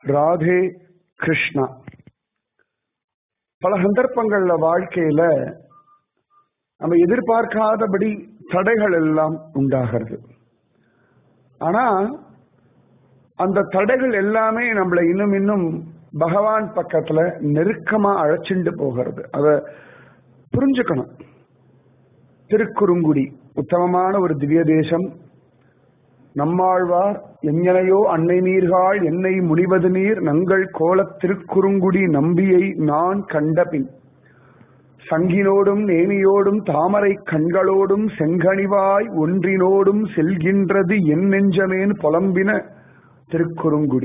ராதே கிருஷ்ணா பல சந்தர்ப்பங்கள்ல வாழ்க்கையில நம்ம எதிர்பார்க்காதபடி தடைகள் எல்லாம் உண்டாகிறது ஆனா அந்த தடைகள் எல்லாமே நம்மளை இன்னும் இன்னும் பகவான் பக்கத்துல நெருக்கமா அழைச்சிண்டு போகிறது அத புரிஞ்சுக்கணும் திருக்குறுங்குடி உத்தமமான ஒரு திவ்ய தேசம் நம்மாழ்வார் எங்கனையோ அன்னை நீர்காள் என்னை முனிவது நீர் நங்கள் கோலத் திருக்குறுங்குடி நம்பியை நான் கண்டபின் சங்கினோடும் நேமியோடும் தாமரை கண்களோடும் செங்கனிவாய் ஒன்றினோடும் செல்கின்றது என் நெஞ்சமேன் புலம்பின திருக்குறுங்குடி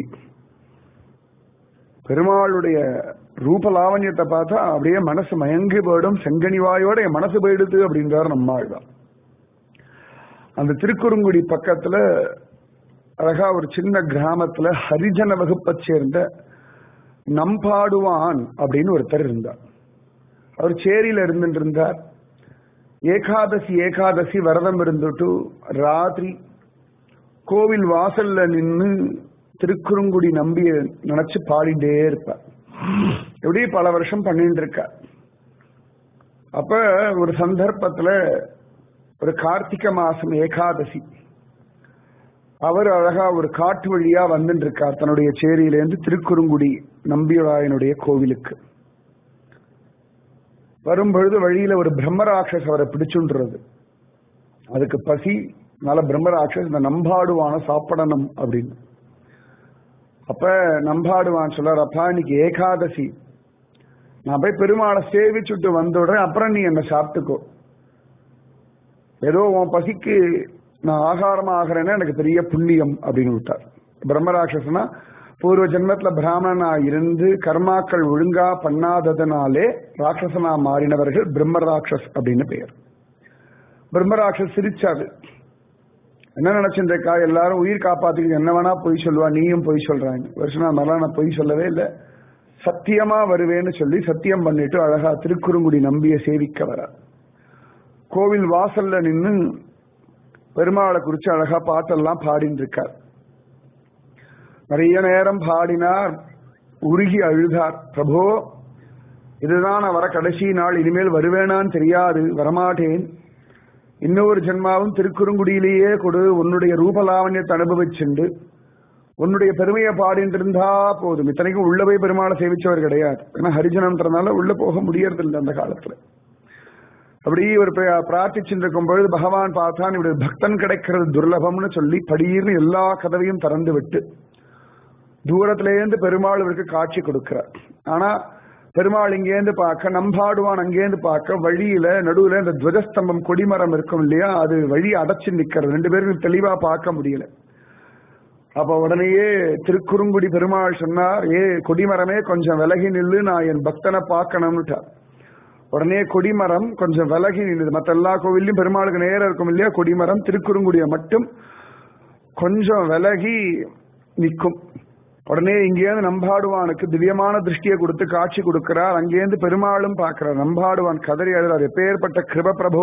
பெருமாளுடைய ரூபலாவண்யத்தை பார்த்தா அப்படியே மனசு மயங்கி போயிடும் செங்கனிவாயோட என் மனசு போயிடுது அப்படின்றார் நம்மாழ்வார் அந்த திருக்குறுங்குடி பக்கத்துல அழகா ஒரு சின்ன கிராமத்துல ஹரிஜன வகுப்பை சேர்ந்த நம்பாடுவான் அப்படின்னு ஒருத்தர் இருந்தார் அவர் சேரியில இருந்துட்டு இருந்தார் ஏகாதசி ஏகாதசி விரதம் இருந்துட்டு ராத்திரி கோவில் வாசல்ல நின்று திருக்குறுங்குடி நம்பிய நினைச்சு பாடிட்டே இருப்பார் எப்படி பல வருஷம் பண்ணிட்டு இருக்கார் அப்ப ஒரு சந்தர்ப்பத்துல ஒரு கார்த்திகை மாசம் ஏகாதசி அவர் அழகா ஒரு காட்டு வழியா வந்துட்டு இருக்கார் தன்னுடைய சேரியிலேருந்து திருக்குறுங்குடி நம்பியுராயனுடைய கோவிலுக்கு வரும்பொழுது வழியில ஒரு பிரம்மராட்சஸ் அவரை பிடிச்சுன்றது அதுக்கு பசி நல்ல பிரம்மராட்சஸ் இந்த நம்பாடுவான சாப்பிடணும் அப்படின்னு அப்ப நம்பாடுவான் சொல்றார் அப்பா இன்னைக்கு ஏகாதசி நான் போய் பெருமாளை சேவிச்சுட்டு வந்துடுறேன் அப்புறம் நீ என்ன சாப்பிட்டுக்கோ ஏதோ உன் பசிக்கு நான் ஆகாரமா ஆகிறேன்னா எனக்கு பெரிய புண்ணியம் அப்படின்னு விட்டார் பிரம்மராட்சசனா பூர்வ ஜென்மத்துல பிராமணனா இருந்து கர்மாக்கள் ஒழுங்கா பண்ணாததுனாலே ராட்சசனா மாறினவர்கள் பிரம்மராட்சஸ் அப்படின்னு பெயர் பிரம்மராட்சஸ் சிரிச்சாது என்ன நினைச்சிருக்கா எல்லாரும் உயிர் காப்பாத்துக்கு என்ன வேணா பொய் சொல்லுவா நீயும் பொய் சொல்றாங்க வருஷனா மாதிரிலாம் நான் பொய் சொல்லவே இல்லை சத்தியமா வருவேன்னு சொல்லி சத்தியம் பண்ணிட்டு அழகா திருக்குறுங்குடி நம்பிய சேவிக்க வர கோவில் வாசல்ல நின்று பெருமாளை குறிச்சு அழகா பாட்டெல்லாம் பாடின்னு இருக்கார் நிறைய நேரம் பாடினார் உருகி அழுதார் பிரபோ இதுதான் நான் வர கடைசி நாள் இனிமேல் வருவேனான்னு தெரியாது வரமாட்டேன் இன்னொரு ஜென்மாவும் திருக்குறுங்குடியிலேயே கொடு உன்னுடைய ரூபலாவண்யத்தை அனுபவிச்சுண்டு உன்னுடைய பெருமையை பாடிட்டு இருந்தா போதும் இத்தனைக்கும் உள்ள போய் பெருமாளை சேவிச்சவர் கிடையாது ஏன்னா ஹரிஜனம்ன்றதுனால உள்ள போக முடியறதில்லை அந்த காலத்துல அப்படி ஒரு பிரார்த்திச்சுட்டு இருக்கும் பொழுது பகவான் பார்த்தான் இவருடைய பக்தன் கிடைக்கிறது துர்லபம்னு சொல்லி படியிருந்து எல்லா கதவையும் திறந்து விட்டு தூரத்திலேருந்து பெருமாள் இவருக்கு காட்சி கொடுக்கிறார் ஆனா பெருமாள் இங்கேருந்து பார்க்க நம்பாடுவான் அங்கேருந்து பார்க்க வழியில நடுவுல இந்த துவஜஸ்தம்பம் கொடிமரம் இருக்கும் இல்லையா அது வழி அடைச்சு நிக்கிறது ரெண்டு பேரும் தெளிவா பார்க்க முடியல அப்ப உடனேயே திருக்குறுங்குடி பெருமாள் சொன்னார் ஏ கொடிமரமே கொஞ்சம் விலகி நில்லு நான் என் பக்தனை பார்க்கணும்னுட்டார் உடனே கொடிமரம் கொஞ்சம் விலகி நின்றுது மற்ற எல்லா கோவில்லையும் பெருமாளுக்கு நேரம் இருக்கும் இல்லையா கொடிமரம் திருக்குறுங்குடிய மட்டும் கொஞ்சம் விலகி நிற்கும் உடனே இங்கேருந்து நம்பாடுவானுக்கு திவ்யமான திருஷ்டியை கொடுத்து காட்சி கொடுக்கிறார் அங்கேருந்து பெருமாளும் பார்க்கிறார் நம்பாடுவான் கதறி அழுதார் எப்பேற்பட்ட கிருப பிரபு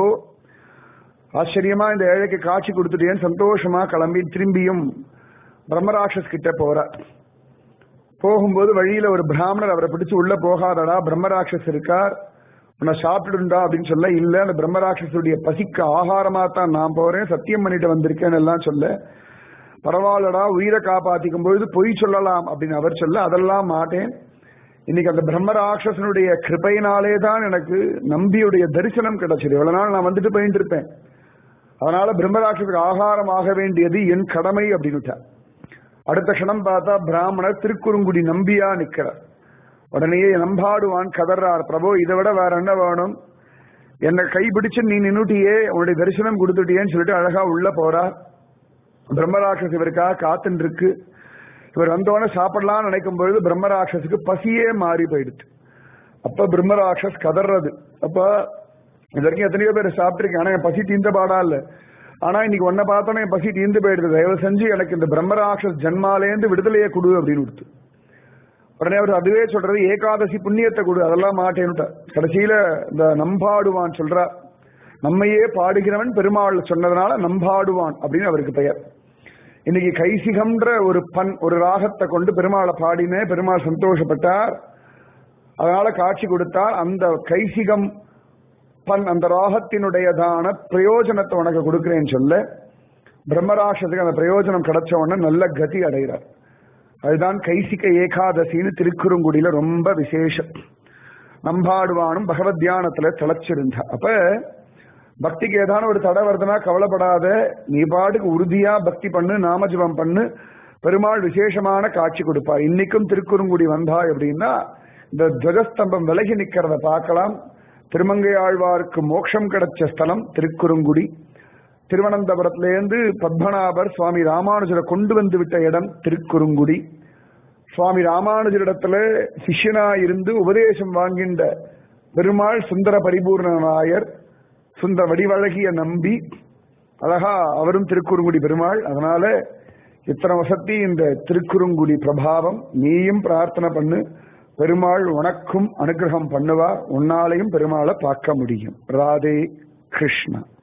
ஆச்சரியமா இந்த ஏழைக்கு காட்சி கொடுத்துட்டேன்னு சந்தோஷமா கிளம்பி திரும்பியும் பிரம்மராட்சஸ் கிட்ட போறார் போகும்போது வழியில ஒரு பிராமணர் அவரை பிடிச்சு உள்ள போகாதடா பிரம்மராட்சஸ் இருக்கார் உன்னை சாப்பிட்டுடுண்டா அப்படின்னு சொல்ல இல்ல அந்த பிரம்மராட்சசுடைய பசிக்கு ஆகாரமா தான் நான் போறேன் சத்தியம் பண்ணிட்டு வந்திருக்கேன்னு எல்லாம் சொல்ல பரவாயில்லடா உயிரை காப்பாத்திக்கும் பொழுது பொய் சொல்லலாம் அப்படின்னு அவர் சொல்ல அதெல்லாம் மாட்டேன் இன்னைக்கு அந்த பிரம்மராட்சசனுடைய கிருப்பையினாலே தான் எனக்கு நம்பியுடைய தரிசனம் கிடைச்சது இவ்வளவு நாள் நான் வந்துட்டு போயிட்டு இருப்பேன் அதனால பிரம்மராட்சத்துக்கு ஆகாரம் ஆக வேண்டியது என் கடமை அப்படின்னு அடுத்த க்ஷணம் பார்த்தா பிராமணர் திருக்குறுங்குடி நம்பியா நிக்கிறார் உடனேயே நம்பாடுவான் கதறார் பிரபு இதை விட வேற என்ன வேணும் என்னை கைபிடிச்சு நீ நின்னுட்டியே உன்னுடைய தரிசனம் கொடுத்துட்டியேன்னு சொல்லிட்டு அழகா உள்ள போறார் பிரம்மராட்சஸ் இவருக்காக காத்துன்னு இருக்கு இவர் வந்தோடனே சாப்பிடலாம்னு நினைக்கும் பொழுது பிரம்மராட்சஸுக்கு பசியே மாறி போயிடுச்சு அப்ப பிரம்மராட்சஸ் கதறது அப்ப இது வரைக்கும் எத்தனையோ பேர் சாப்பிட்டிருக்கேன் ஆனா என் பசி தீந்த பாடா இல்ல ஆனா இன்னைக்கு ஒன்ன பார்த்தோன்னே என் பசி தீந்து போயிடுது தயவு செஞ்சு எனக்கு இந்த பிரம்மராட்சஸ் ஜன்மாலேருந்து விடுதலையை கொடு அப்படின்னு கொடுத்து உடனே அவர் அதுவே சொல்றது ஏகாதசி புண்ணியத்தை கொடு அதெல்லாம் மாட்டேன்னுட்டார் கடைசியில இந்த நம்பாடுவான் சொல்றா நம்மையே பாடுகிறவன் பெருமாள் சொன்னதுனால நம்பாடுவான் அப்படின்னு அவருக்கு பெயர் இன்னைக்கு கைசிகம்ன்ற ஒரு பண் ஒரு ராகத்தை கொண்டு பெருமாளை பாடினே பெருமாள் சந்தோஷப்பட்டார் அதனால காட்சி கொடுத்தால் அந்த கைசிகம் பண் அந்த ராகத்தினுடையதான பிரயோஜனத்தை உனக்கு கொடுக்கிறேன்னு சொல்ல பிரம்மராட்சத்துக்கு அந்த பிரயோஜனம் கிடைச்ச உடனே நல்ல கதி அடைகிறார் அதுதான் கைசிக ஏகாதசின்னு திருக்குறுங்குடியில ரொம்ப விசேஷம் நம்பாடுவானும் பகவத் தியானத்துல திளைச்சிருந்தா அப்ப பக்திக்கு ஏதான ஒரு தடை வருதுன்னா கவலைப்படாத நீ பாட்டுக்கு உறுதியா பக்தி பண்ணு நாமஜபம் பண்ணு பெருமாள் விசேஷமான காட்சி கொடுப்பார் இன்னைக்கும் திருக்குறுங்குடி வந்தா அப்படின்னா இந்த துவஜஸ்தம்பம் விலகி நிக்கிறத பார்க்கலாம் திருமங்கை ஆழ்வாருக்கு மோட்சம் கிடைச்ச ஸ்தலம் திருக்குறுங்குடி திருவனந்தபுரத்திலேருந்து பத்மநாபர் சுவாமி ராமானுஜரை கொண்டு வந்து விட்ட இடம் திருக்குறுங்குடி சுவாமி ராமானுஜரிடத்துல சிஷ்யனா இருந்து உபதேசம் வாங்கின்ற பெருமாள் சுந்தர பரிபூர்ண நாயர் சுந்தர வடிவழகிய நம்பி அழகா அவரும் திருக்குறுங்குடி பெருமாள் அதனால இத்தனை வசதி இந்த திருக்குறுங்குடி பிரபாவம் நீயும் பிரார்த்தனை பண்ணு பெருமாள் உனக்கும் அனுகிரகம் பண்ணுவார் உன்னாலையும் பெருமாளை பார்க்க முடியும் ராதே கிருஷ்ணா